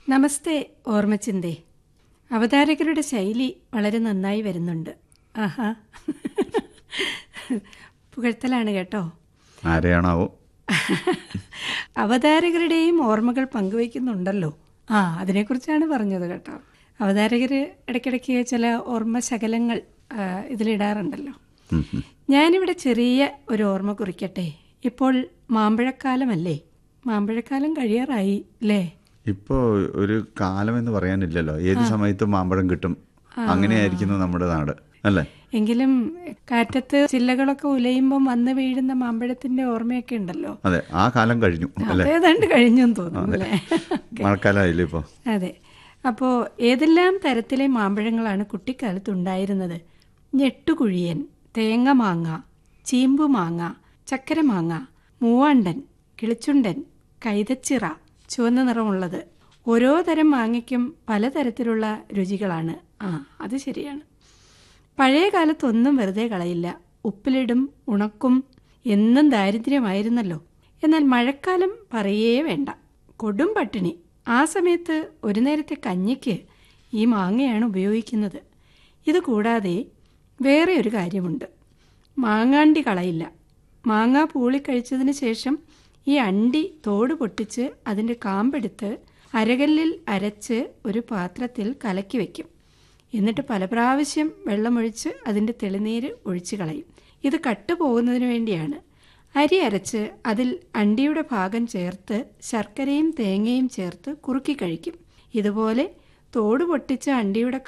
നമസ്തേ ഓർമ്മച്ചിന്തേ അവതാരകരുടെ ശൈലി വളരെ നന്നായി വരുന്നുണ്ട് ആഹാ പുകഴ്ത്തലാണ് കേട്ടോ ആരെയാണാവോ അവതാരകരുടെയും ഓർമ്മകൾ പങ്കുവയ്ക്കുന്നുണ്ടല്ലോ ആ അതിനെക്കുറിച്ചാണ് പറഞ്ഞത് കേട്ടോ അവതാരകർ ഇടയ്ക്കിടയ്ക്ക് ചില ഓർമ്മ ശകലങ്ങൾ ആ, ഇതിലിടാറുണ്ടല്ലോ ഉം ഉം. ഞാനിവിടെ ചെറിയ ഒരു ഓർമ്മ കുറിക്കട്ടെ ഇപ്പോൾ മാമ്പഴക്കാലമല്ലേ മാമ്പഴക്കാലം കഴിയാറായി അല്ലേ ഇപ്പോ ഒരു കാലം എന്ന് പറയാനില്ലല്ലോ ഏത് സമയത്തും മാമ്പഴം കിട്ടും അങ്ങനെയായിരിക്കുന്നു നമ്മുടെ നാട് അല്ലേ എങ്കിലും കാറ്റത്ത് ചില്ലകളൊക്കെ ഉലയുമ്പം വന്ന് വീഴുന്ന മാമ്പഴത്തിന്റെ ഓർമ്മയൊക്കെ ഉണ്ടല്ലോ അതെ ആ കാലം കഴിഞ്ഞു അല്ലേ അതേതാണ്ട് കഴിഞ്ഞെന്ന് തോന്നുന്നു അല്ലേ മഴക്കാലമായില്ലേ ഇപ്പോ അതെ അപ്പോൾ ഏതെല്ലാം തരത്തിലെ മാമ്പഴങ്ങളാണ് കുട്ടിക്കാലത്ത് ഉണ്ടായിരുന്നത് ഞെട്ടുകുഴിയൻ തേങ്ങമാങ്ങ ചീമ്പുമാങ്ങ ചക്കരമാങ്ങ മൂവാണ്ടൻ കിളിച്ചുണ്ടൻ കൈതച്ചിറ ചുവന്ന നിറമുള്ളത് ഓരോ തരം മാങ്ങയ്ക്കും പലതരത്തിലുള്ള രുചികളാണ് ആ അത് ശരിയാണ് പഴയ കാലത്തൊന്നും വെറുതെ കളയില്ല ഉപ്പിലിടും ഉണക്കും എന്നും ദാരിദ്ര്യമായിരുന്നല്ലോ എന്നാൽ മഴക്കാലം പറയേ വേണ്ട കൊടും പട്ടിണി ആ സമയത്ത് ഒരു നേരത്തെ കഞ്ഞിക്ക് ഈ മാങ്ങയാണ് ഉപയോഗിക്കുന്നത് ഇത് കൂടാതെ വേറെ ഒരു കാര്യമുണ്ട് മാങ്ങാണ്ടി കളയില്ല മാങ്ങ പൂളിക്കഴിച്ചതിന് ശേഷം ഈ അണ്ടി തോട് പൊട്ടിച്ച് അതിൻ്റെ കാമ്പെടുത്ത് അരകല്ലിൽ അരച്ച് ഒരു പാത്രത്തിൽ കലക്കി വയ്ക്കും എന്നിട്ട് പല പ്രാവശ്യം വെള്ളമൊഴിച്ച് അതിൻ്റെ തെളിനീര് ഒഴിച്ചു കളയും ഇത് കട്ടു പോകുന്നതിന് വേണ്ടിയാണ് അരി അരച്ച് അതിൽ അണ്ടിയുടെ ഭാഗം ചേർത്ത് ശർക്കരയും തേങ്ങയും ചേർത്ത് കുറുക്കി കഴിക്കും ഇതുപോലെ തോട് പൊട്ടിച്ച അണ്ടിയുടെ